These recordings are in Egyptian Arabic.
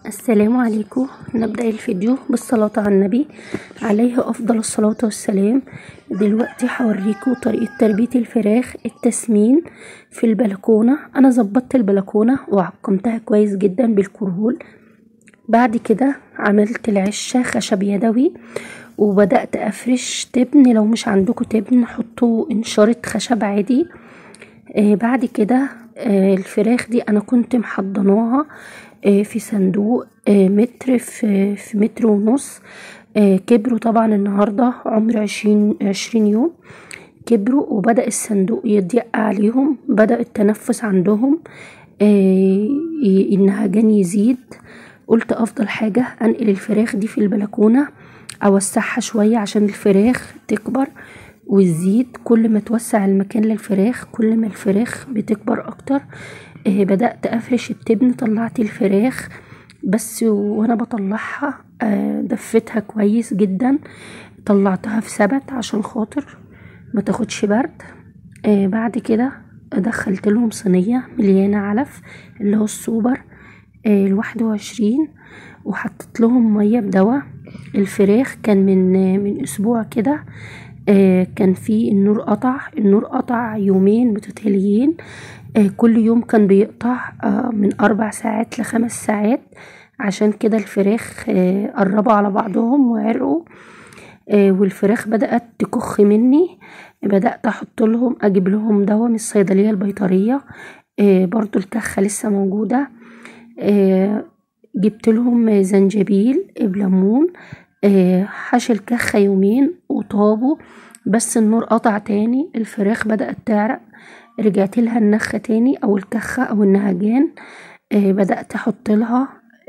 السلام عليكم نبدأ الفيديو بالصلاة على النبي عليه أفضل الصلاة والسلام دلوقتي هوريكم طريقة تربية الفراخ التسمين في البلكونة أنا ظبطت البلكونة وعقمتها كويس جدا بالكرهول بعد كده عملت العشة خشب يدوي وبدأت أفرش تبن لو مش عندكم تبن حطوا انشارة خشب عادي آه بعد كده آه الفراخ دي أنا كنت محضناها آه في صندوق آه متر في, في متر ونص آه كبروا طبعا النهاردة عمر عشرين, عشرين يوم كبروا وبدأ الصندوق يضيق عليهم بدأ التنفس عندهم النهجان يزيد قلت أفضل حاجة أنقل الفراخ دي في البلكونة أوسعها شوية عشان الفراخ تكبر وتزيد كل ما توسع المكان للفراخ كل ما الفراخ بتكبر أكتر آه بدأت أفرش التبن طلعت الفراخ بس وانا بطلعها آه دفتها كويس جدا طلعتها في سبت عشان خاطر ما تاخدش برد آه بعد كده دخلت لهم صينية مليانة علف اللي هو السوبر آه الواحد وعشرين وحطيت لهم مية بدواء الفراخ كان من من اسبوع كده آه كان في النور قطع النور قطع يومين متتاليين آه كل يوم كان بيقطع آه من أربع ساعات لخمس ساعات عشان كده الفراخ قربوا على بعضهم وعرقوا والفراخ بدأت تكخ مني بدأت أحط لهم أجيب لهم دواء من الصيدلية البيطرية برضو الكخة لسه موجودة جبت لهم زنجبيل بليمون حش الكخة يومين وطابوا بس النور قطع تاني الفراخ بدأت تعرق رجعت لها النخة تاني أو الكخة أو النهجان بدأت أحط لها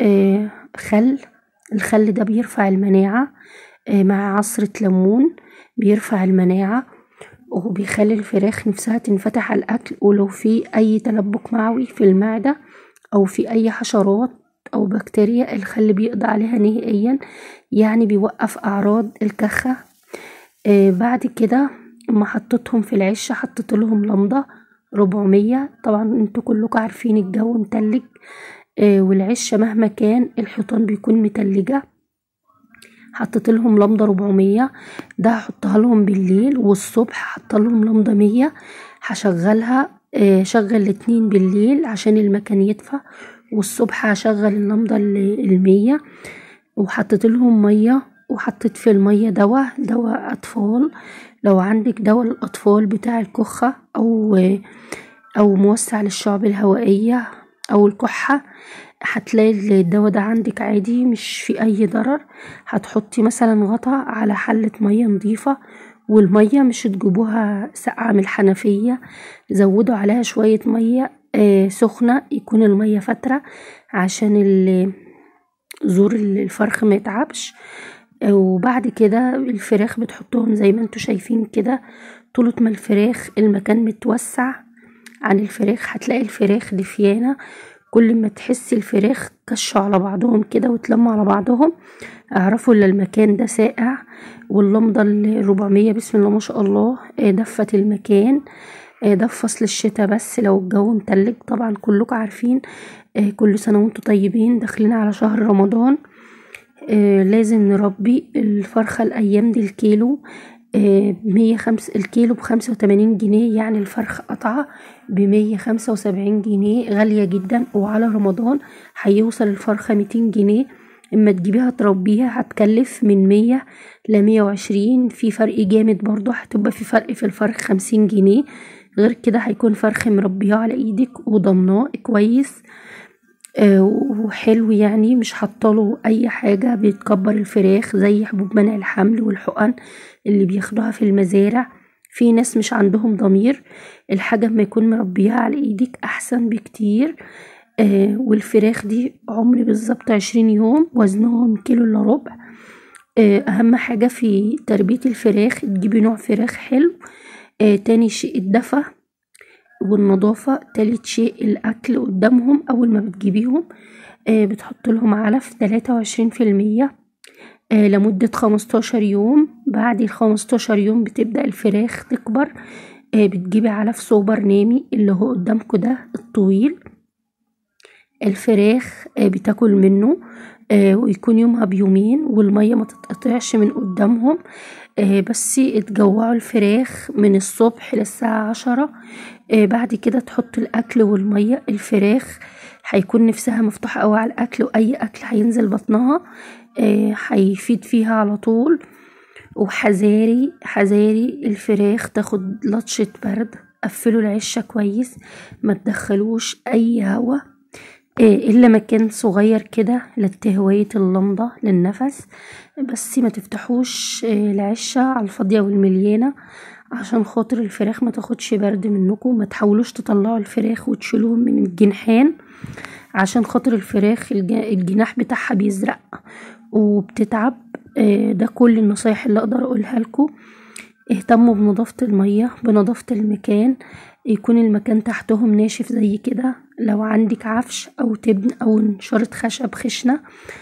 خل الخل ده بيرفع المناعة مع عصرة ليمون بيرفع المناعة وبيخلي الفراخ نفسها تنفتح على الأكل ولو في أي تلبك معوي في المعدة أو في أي حشرات أو بكتيريا الخل بيقضي عليها نهائيا يعني بيوقف أعراض الكخة آه بعد كده اما حطيتهم في العش حطيت لهم لمضة ربعمية طبعا انتوا كلكم عارفين الجو متلج آه والعش مهما كان الحيطان بيكون متلجة حطيت لهم لمضة ربعمية ده هحطها لهم بالليل والصبح هحط لهم لمضة مية هشغلها آه شغل الاتنين بالليل عشان المكان يدفى والصبح هشغل اللمضة المية وحطيت لهم مية وحطيت في المية دواء دواء أطفال لو عندك دواء للأطفال بتاع الكخة أو أو موسع للشعب الهوائية أو الكحة هتلاقي الدواء ده عندك عادي مش في أي ضرر هتحطي مثلا غطا على حلة مية نضيفة والمية مش تجيبوها ساقعة من الحنفية زودوا عليها شوية مية آه سخنة يكون المية فترة عشان زور الفرخ ما يتعبش آه وبعد كده الفراخ بتحطهم زي ما انتوا شايفين كده طولة ما الفراخ المكان متوسع عن الفراخ هتلاقي الفراخ دفيانة كل ما تحسي الفراخ كشوا على بعضهم كده وتلموا على بعضهم اعرفوا ان المكان ده ساقع واللمضة الربعمية بسم الله ما شاء الله آه دفت المكان ده في فصل الشتاء بس لو الجو متلج طبعا كلكم عارفين كل سنة وانتم طيبين داخلين على شهر رمضان لازم نربي الفرخة الأيام دي الكيلو مية خمسة الكيلو بخمسة وتمانين جنيه يعني الفرخ قطعة بمية خمسة وسبعين جنيه غالية جدا وعلى رمضان هيوصل الفرخة ميتين جنيه اما تجيبيها تربيها هتكلف من مية لمية وعشرين في فرق جامد برضه هتبقى في فرق في الفرخ خمسين جنيه غير كده هيكون فرخ مربيه على ايدك وضمناه كويس آه وحلو يعني مش حاطاله اي حاجه بيتكبر الفراخ زي حبوب منع الحمل والحقن اللي بياخدوها في المزارع في ناس مش عندهم ضمير الحاجه ما يكون مربيها على ايدك احسن بكتير آه والفراخ دي عمر بالظبط عشرين يوم وزنهم كيلو الا ربع آه اهم حاجه في تربيه الفراخ تجيبي نوع فراخ حلو آه تاني شيء الدفى والنظافة تالت شيء الأكل قدامهم أول ما بتجيبيهم آه بتحط لهم علف تلاتة وعشرين في المية آه لمدة خمستاشر يوم بعد الخمستاشر يوم بتبدأ الفراخ تكبر آه بتجيبي علف سوبر نامي اللي هو قدامكوا ده الطويل الفراخ آه، بتاكل منه آه، ويكون يومها بيومين والمية ما تتقطعش من قدامهم آه، بس اتجوعوا الفراخ من الصبح للساعة عشرة آه، بعد كده تحط الأكل والمية الفراخ هيكون نفسها مفتوحة أوي على الأكل وأي أكل هينزل بطنها آه، هيفيد فيها على طول وحذاري حذاري الفراخ تاخد لطشة برد قفلوا العشة كويس ما تدخلوش أي هوا آه، إلا مكان صغير كده لتهوية اللمضة للنفس بس ما تفتحوش آه، العشة على الفاضية والمليانة عشان خاطر الفراخ ما تاخدش برد منكم ما تحاولوش تطلعوا الفراخ وتشيلوهم من الجنحان عشان خاطر الفراخ الج- الجناح بتاعها بيزرق وبتتعب آه، ده كل النصايح اللي اقدر اقولها لكم اهتموا بنظافة المية بنظافة المكان يكون المكان تحتهم ناشف زي كده لو عندك عفش او تبن او نشارة خشب خشنة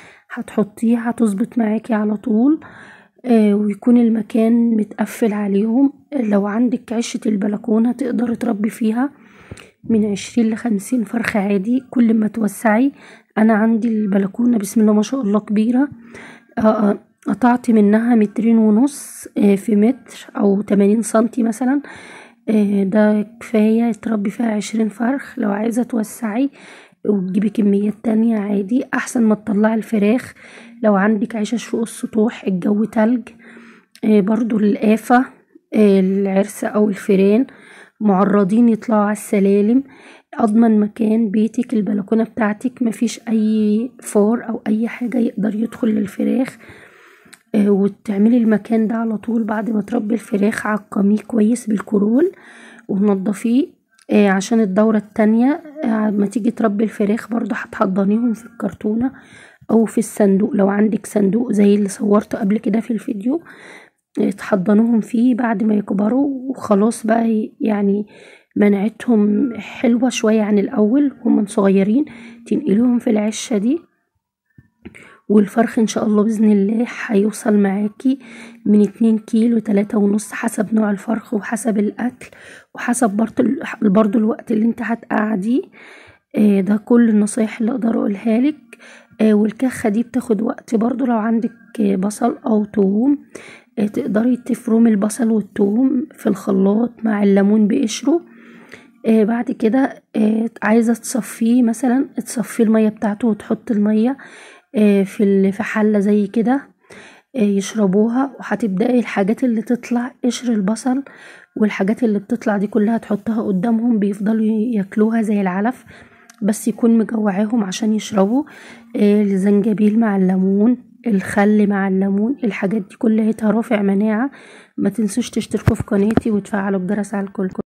هتحطيها هتظبط معاكي على طول آه، ويكون المكان متقفل عليهم لو عندك عشة البلكونة تقدر تربي فيها من عشرين لخمسين فرخة عادي كل ما توسعي انا عندي البلكونة بسم الله ما شاء الله كبيرة آه، آه، قطعت منها مترين ونص آه، في متر او تمانين سنتي مثلا آه، ده كفاية تربي فيها عشرين فرخ لو عايزة توسعي وتجيبي كميات تانية عادي احسن ما تطلعي الفراخ لو عندك عشش فوق السطوح الجو تلج آه، برضو الآفة آه، العرس أو الفيران معرضين يطلعوا على السلالم أضمن مكان بيتك البلكونة بتاعتك مفيش أي فار أو أي حاجة يقدر يدخل للفراخ آه، وتعملي المكان ده على طول بعد ما تربي الفراخ عقميه كويس بالكرول ونضفيه آه، عشان الدورة التانية آه، ما تيجي تربي الفراخ برضو هتحضنيهم في الكرتونة أو في الصندوق لو عندك صندوق زي اللي صورته قبل كده في الفيديو آه، تحضنوهم فيه بعد ما يكبروا وخلاص بقى ي- يعني مناعتهم حلوة شوية عن الأول هم صغيرين تنقلوهم في العشة دي والفرخ ان شاء الله باذن الله هيوصل معاكي من اتنين كيلو تلاتة ونص حسب نوع الفرخ وحسب الاكل وحسب برضو برضو الوقت اللي انت هتقعديه آه، ده كل النصايح اللي اقدر اقولها لك آه، والكخة دي بتاخد وقت برضو لو عندك آه، بصل او توم آه، تقدري تفرمي البصل والثوم في الخلاط مع الليمون بقشره آه بعد كده آه عايزة تصفيه مثلا تصفيه المية بتاعته وتحط المية آه في ال- في حلة زي كده آه يشربوها وهتبدأي الحاجات اللي تطلع قشر البصل والحاجات اللي بتطلع دي كلها تحطها قدامهم بيفضلوا ياكلوها زي العلف بس يكون مجوعاهم عشان يشربوا آه الزنجبيل مع الليمون الخل مع الليمون الحاجات دي كلها رافع مناعة ما تنسوش تشتركوا في قناتي وتفعلوا الجرس على الكل